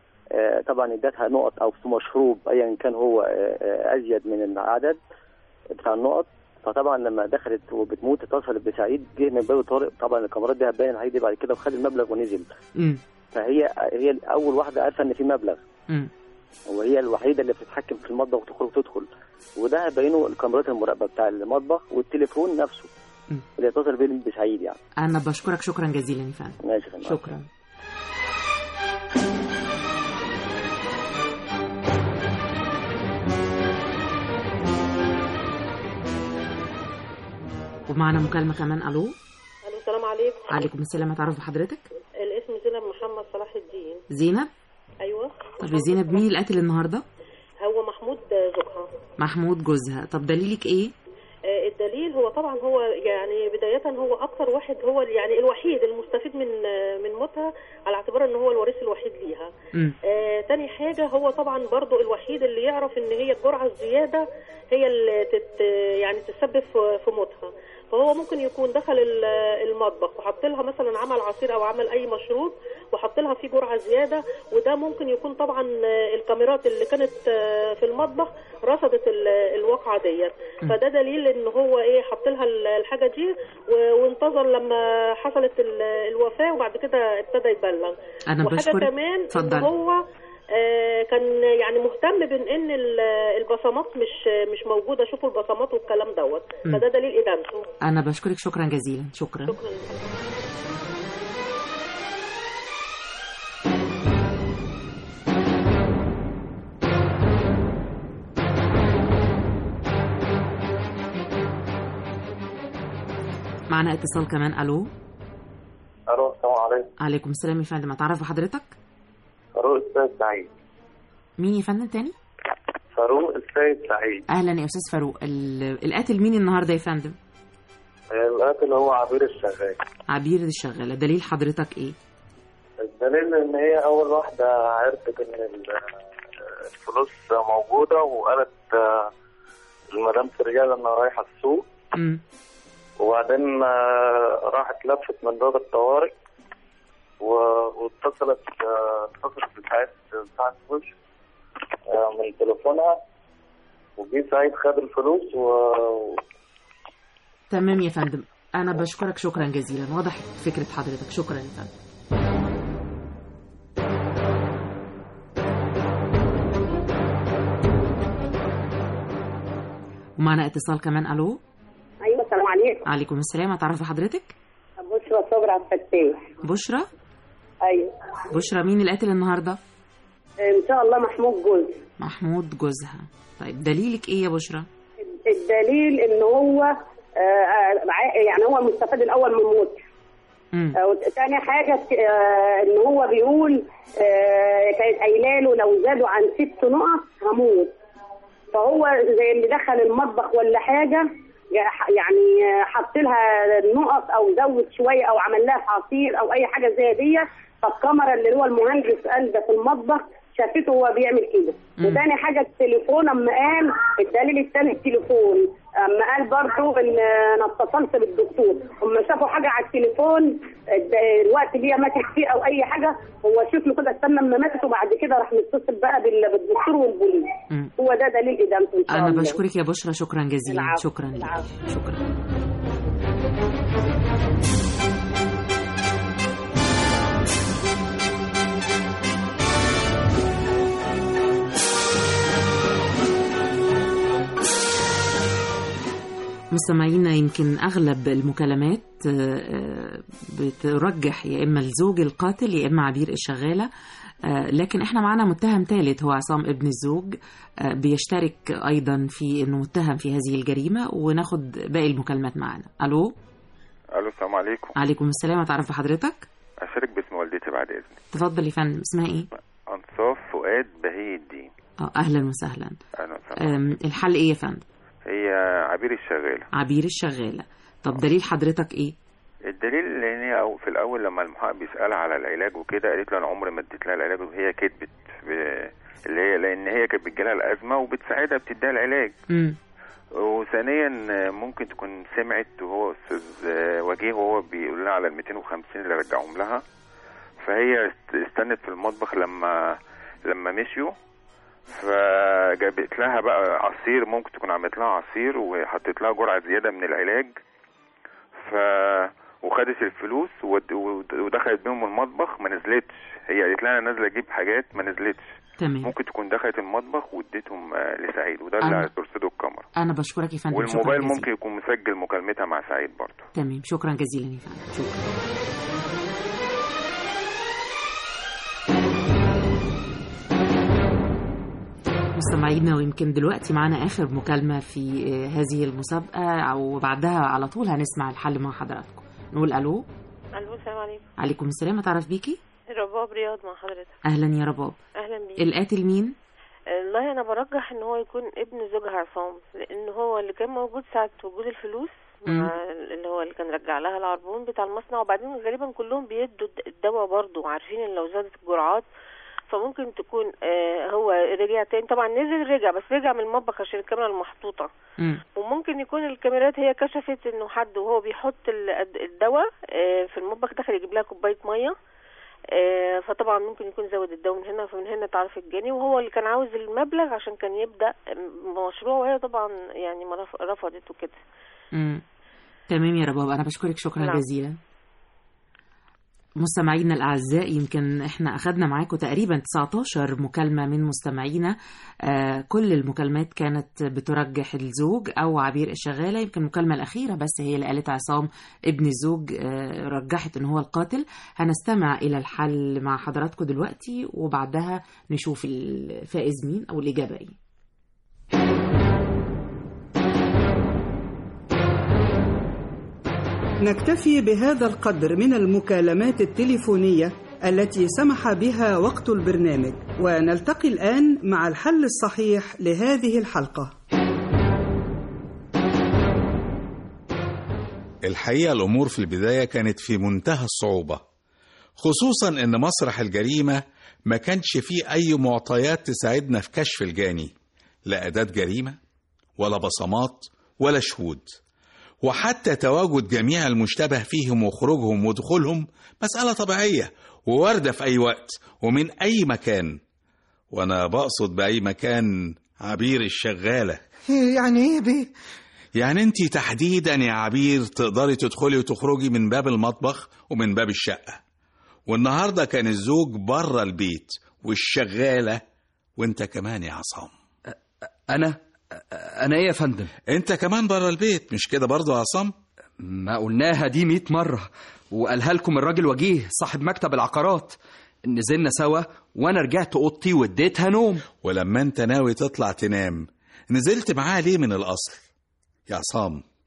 آه، طبعا ادتها نقط او في مشروب ايا كان هو آه، آه، ازيد من العدد بتاع النقط فطبعا لما دخلت وبتموت اتصلت بسعيد جه من باب الطوارئ طبعا الكاميرات دي هتبين الحاجه دي بعد كده وخد المبلغ ونزل مم. فهي هي اول واحده عارفه ان في مبلغ مم. وهي الوحيده اللي بتتحكم في المطبخ وتخرج وتدخل وده هيبينه الكاميرات المراقبه بتاع المطبخ والتليفون نفسه مم. اللي اتصل بيه بسعيد يعني أنا بشكرك شكرا جزيلا يا فندم ماشي يا فندم. شكرا ومعنا مكالمة كمان ألو الو السلام عليكم عليكم السلام أتعرف بحضرتك الاسم زينب محمد صلاح الدين زينب ايوه طب يا زينب مين اللي قاتل النهاردة هو محمود زوجها محمود جوزها طب دليلك إيه آه، الدليل هو طبعا هو يعني بداية هو أكتر واحد هو يعني الوحيد المستفيد من آه، من موتها على اعتبار إن هو الوريث الوحيد ليها. مم. آه تاني حاجة هو طبعا برضو الوحيد اللي يعرف إن هي الجرعة الزيادة هي اللي تت يعني تسبب في في موتها. فهو ممكن يكون دخل ال- المطبخ وحط لها مثلا عمل عصير او عمل اي مشروب وحط لها فيه جرعه زياده وده ممكن يكون طبعا آه، الكاميرات اللي كانت آه، في المطبخ رصدت ال- الواقعه ديت فده دليل ان هو ايه حط لها ال- الحاجه دي و- وانتظر لما حصلت ال- الوفاه وبعد كده ابتدى يبلغ أنا وحاجه بشكرك. كمان ان اتفضلي. هو آه، كان يعني مهتم بان ان ال- البصمات مش مش موجوده شوفوا البصمات والكلام دوت مم. فده دليل ادانته أنا بشكرك شكرا جزيلا شكرا شكرا معنا اتصال كمان ألو الو السلام عليكم عليكم السلام يا فندم أتعرف بحضرتك فاروق السيد سعيد مين يا فندم تاني فاروق السيد سعيد أهلا يا أستاذ فاروق ال- القاتل مين النهاردة يا فندم القاتل هو عبير الشغال عبير الشغالة دليل حضرتك إيه الدليل ان هي اول واحده عرفت ان ال- الفلوس موجوده وقالت آه، المدام فرجال انها رايحه السوق مم. وبعدين آه، راحت لفت من باب الطوارئ و- واتصلت آه، اتصلت بسعيد سعد وش آه، من تليفونها وجي سعيد خد الفلوس و... تمام يا فندم أنا بشكرك شكرا جزيلا واضح فكرة حضرتك شكرا يا فندم ومعنا اتصال كمان ألو ايوه السلام عليكم عليكم السلام أتعرف بحضرتك بشرى صبري عبد الفتاح بشرى ايوه بشرى مين اللي قاتل النهاردة ان شاء الله محمود جوز محمود جوزها طيب دليلك إيه يا بشرى الدليل ان هو آه، آه، يعني هو المستفاد الاول من موت مم. آه، تاني حاجة آه، إن هو بيقول آه، كانت قايلة له لو زادوا عن ست نقط هموت فهو زي اللي دخل المطبخ ولا حاجة جا- يعني آه، حط لها نقط أو زود شوية أو عمل لها عصير أو أي حاجة زي دي فالكاميرا اللي هو المهندس قال ده في المطبخ شافته وهو بيعمل كده مم. وتاني حاجة التليفون أما قال الدليل التاني التليفون أما قال برضو إن أنا اتصلت بالدكتور أما شافوا حاجة على التليفون الد- الوقت اللي هي ماتت فيه أو أي حاجة هو شكله كده استنى أما ماتت وبعد كده راح متصل بقى بال- بالدكتور والبوليس مم. هو ده دليل إدامته إن شاء أنا الله بشكرك يا بشرى شكرا جزيلا العفو. شكرا لك العفو. شكرا مستمعينا يمكن أغلب المكالمات آه، آه، بترجح يا إما الزوج القاتل يا إما عبير الشغالة آه، لكن احنا معانا متهم ثالث هو عصام ابن الزوج آه، بيشترك أيضا في أنه متهم في هذه الجريمة وناخد باقي المكالمات معانا ألو الو السلام عليكم عليكم السلام أتعرف بحضرتك اشارك باسم والدتي بعد اذنك تفضل يا فندم اسمها إيه؟ انصاف فؤاد بهي الدين آه، أهلا وسهلا اهلا وسهلا آم، الحل إيه يا فندم؟ هي عبير الشغاله عبير الشغالة طب دليل حضرتك إيه؟ الدليل ان هي أو في الاول لما المحقق بيسالها على العلاج وكده قالت له انا عمري ما اديت لها العلاج وهي كذبت ب- اللي هي لان هي كانت بتجيلها الازمه وبتساعدها بتديها العلاج مم. وثانيا ممكن تكون سمعت وهو استاذ وجيه وهو بيقول لها على ال 250 اللي رجعهم لها فهي است- استنت في المطبخ لما لما مشيوا فجابت لها بقى عصير ممكن تكون عملت لها عصير وحطيت لها جرعه زياده من العلاج ف وخدت الفلوس ود- ود- ودخلت بيهم المطبخ ما نزلتش هي قالت لها انا نازله اجيب حاجات ما نزلتش تمام ممكن تكون دخلت المطبخ واديتهم آه، لسعيد وده أنا- اللي هترصده الكاميرا أنا بشكرك يا فندم شكرا والموبايل جزيلا. ممكن يكون مسجل مكالمتها مع سعيد برضه تمام شكرا جزيلا يا فندم شكرا مستمعينا ويمكن دلوقتي معانا آخر مكالمة في آه، هذه المسابقة وبعدها على طول هنسمع الحل مع حضراتكم نقول ألو الو السلام عليكم عليكم السلام أتعرف بيكي رباب رياض مع حضرتك أهلا يا رباب اهلا بيك القاتل مين؟ والله انا برجح ان هو يكون ابن زوجها عصام لان هو اللي كان موجود ساعه وجود الفلوس مع اللي هو اللي كان رجع لها العربون بتاع المصنع وبعدين غالبا كلهم بيدوا الد- الدواء برضه عارفين ان لو زادت الجرعات فممكن تكون آه هو رجع تاني طبعا نزل رجع بس رجع من المطبخ عشان الكاميرا المحطوطه مم. وممكن يكون الكاميرات هي كشفت انه حد وهو بيحط ال- الدواء آه، في المطبخ دخل يجيب لها كوبايه ميه آه، فطبعا ممكن يكون زود الدواء من هنا فمن هنا تعرف الجاني وهو اللي كان عاوز المبلغ عشان كان يبدا مشروع وهي طبعا يعني ما رف- رفضت وكده مم. تمام يا رباب أنا بشكرك شكرا نعم. جزيلا مستمعينا الأعزاء يمكن احنا أخذنا معاكم تقريبا 19 مكالمة من مستمعينا آه كل المكالمات كانت بترجح الزوج أو عبير الشغالة يمكن المكالمة الأخيرة بس هي اللي قالت عصام ابن الزوج آه رجحت إن هو القاتل هنستمع إلى الحل مع حضراتكم دلوقتي وبعدها نشوف الفائز مين أو الإجابة إيه نكتفي بهذا القدر من المكالمات التليفونية التي سمح بها وقت البرنامج ونلتقي الآن مع الحل الصحيح لهذه الحلقة الحقيقة الأمور في البداية كانت في منتهى الصعوبة خصوصا إن مسرح الجريمة ما كانش فيه أي معطيات تساعدنا في كشف الجاني لا أداة جريمة ولا بصمات ولا شهود وحتى تواجد جميع المشتبه فيهم وخروجهم ودخولهم مسألة طبيعية وواردة في أي وقت ومن أي مكان وأنا بقصد بأي مكان عبير الشغالة يعني ايه بيه يعني انت تحديدا يا عبير تقدري تدخلي وتخرجي من باب المطبخ ومن باب الشقة والنهاردة كان الزوج بره البيت والشغالة وانت كمان يا عصام انا انا ايه يا فندم انت كمان بره البيت مش كده برضو يا عصام ما قلناها دي مئة مرة وقالها لكم الراجل وجيه صاحب مكتب العقارات نزلنا سوا وانا رجعت اوضتي واديتها نوم ولما انت ناوي تطلع تنام نزلت معاه ليه من الاصل يا عصام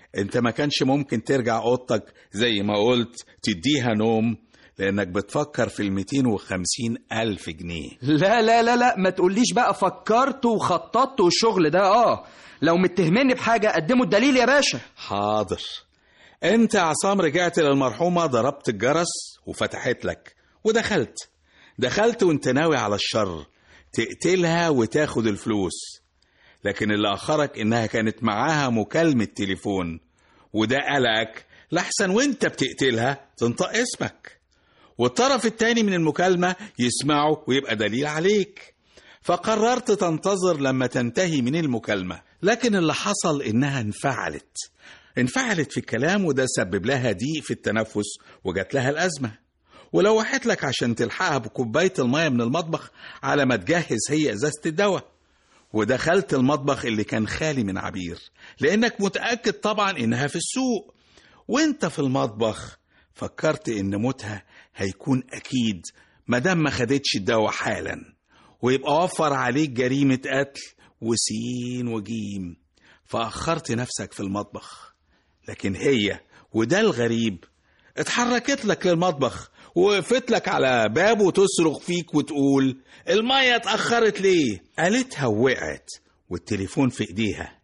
انت ما كانش ممكن ترجع اوضتك زي ما قلت تديها نوم لانك بتفكر في ال 250 الف جنيه لا لا لا لا ما تقوليش بقى فكرت وخططت والشغل ده اه لو متهمني بحاجة قدموا الدليل يا باشا حاضر انت يا عصام رجعت للمرحومة ضربت الجرس وفتحت لك ودخلت دخلت وانت ناوي على الشر تقتلها وتاخد الفلوس لكن اللي أخرك إنها كانت معاها مكالمة تليفون وده قلقك لحسن وانت بتقتلها تنطق اسمك والطرف التاني من المكالمة يسمعه ويبقى دليل عليك فقررت تنتظر لما تنتهي من المكالمة لكن اللي حصل إنها انفعلت انفعلت في الكلام وده سبب لها ضيق في التنفس وجات لها الأزمة ولوحت لك عشان تلحقها بكوباية المية من المطبخ على ما تجهز هي إزازة الدواء ودخلت المطبخ اللي كان خالي من عبير لأنك متأكد طبعا إنها في السوق وانت في المطبخ فكرت إن موتها هيكون أكيد مادام ما خدتش الدواء حالا ويبقى وفر عليك جريمة قتل وسين وجيم فأخرت نفسك في المطبخ لكن هي وده الغريب اتحركت لك للمطبخ وقفت لك على بابه وتصرخ فيك وتقول المية اتأخرت ليه قالتها ووقعت والتليفون في ايديها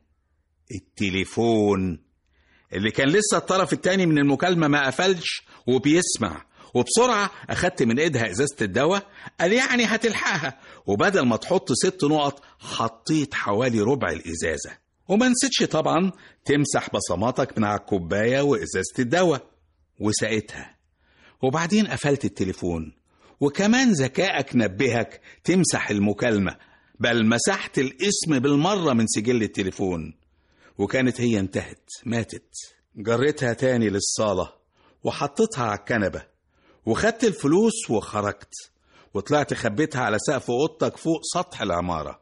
التليفون اللي كان لسه الطرف التاني من المكالمة ما قفلش وبيسمع وبسرعة أخدت من إيدها إزازة الدواء قال يعني هتلحقها وبدل ما تحط ست نقط حطيت حوالي ربع الإزازة وما نسيتش طبعا تمسح بصماتك من على الكوباية وإزازة الدواء وسقيتها وبعدين قفلت التليفون وكمان ذكائك نبهك تمسح المكالمة بل مسحت الاسم بالمرة من سجل التليفون وكانت هي انتهت ماتت جريتها تاني للصالة وحطيتها على الكنبة وخدت الفلوس وخرجت وطلعت خبيتها على سقف اوضتك فوق سطح العمارة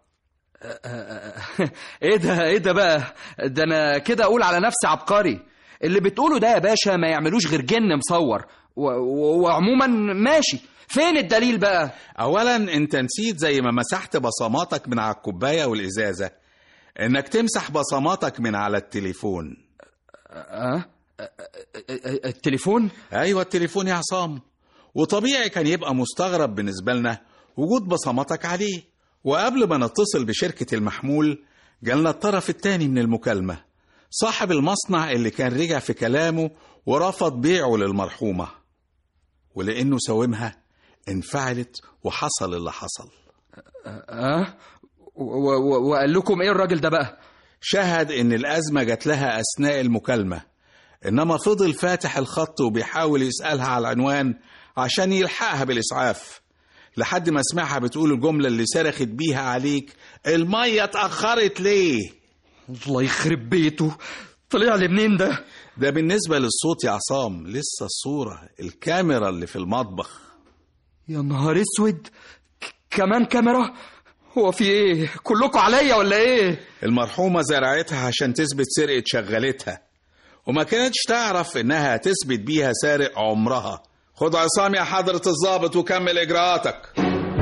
ايه ده ايه ده بقى ده انا كده اقول على نفسي عبقري اللي بتقوله ده يا باشا ما يعملوش غير جن مصور و... و... وعموما ماشي فين الدليل بقى اولا انت نسيت زي ما مسحت بصماتك من على الكوباية والازازة انك تمسح بصماتك من على التليفون أه؟ التليفون ايوه التليفون يا عصام وطبيعي كان يبقى مستغرب بالنسبة لنا وجود بصماتك عليه وقبل ما نتصل بشركة المحمول جالنا الطرف التاني من المكالمة صاحب المصنع اللي كان رجع في كلامه ورفض بيعه للمرحومة ولأنه ساومها انفعلت وحصل اللي حصل أه؟ وقال لكم ايه الراجل ده بقى شهد ان الأزمة جات لها أثناء المكالمة إنما فضل فاتح الخط وبيحاول يسألها على العنوان عشان يلحقها بالإسعاف لحد ما سمعها بتقول الجملة اللي صرخت بيها عليك المية اتأخرت ليه الله يخرب بيته طلع لي منين ده ده بالنسبة للصوت يا عصام لسه الصورة الكاميرا اللي في المطبخ يا نهار اسود كمان كاميرا هو في ايه كلكم عليا ولا ايه المرحومة زرعتها عشان تثبت سرقة شغلتها وما كانتش تعرف انها تثبت بيها سارق عمرها خد عصام يا حضرة الضابط وكمل اجراءاتك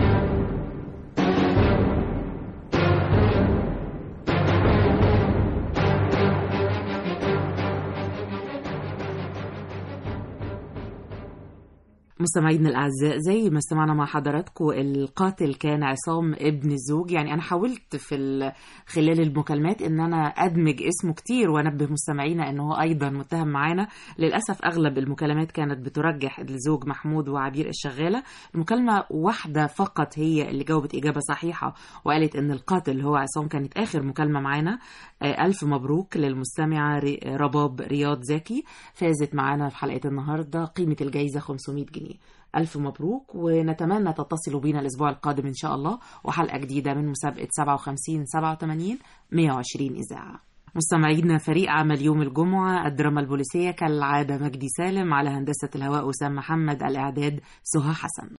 مستمعينا الاعزاء زي ما استمعنا مع حضراتكم القاتل كان عصام ابن الزوج يعني انا حاولت في خلال المكالمات ان انا ادمج اسمه كتير وانبه مستمعينا انه هو ايضا متهم معانا للاسف اغلب المكالمات كانت بترجح الزوج محمود وعبير الشغاله المكالمه واحده فقط هي اللي جاوبت اجابه صحيحه وقالت ان القاتل هو عصام كانت اخر مكالمه معانا الف مبروك للمستمعه رباب رياض زكي فازت معانا في حلقه النهارده قيمه الجائزه 500 جنيه ألف مبروك ونتمنى تتصلوا بينا الأسبوع القادم إن شاء الله وحلقة جديدة من مسابقة 57 87 120 إذاعة مستمعينا فريق عمل يوم الجمعة الدراما البوليسية كالعادة مجدي سالم على هندسة الهواء وسام محمد الإعداد سهى حسن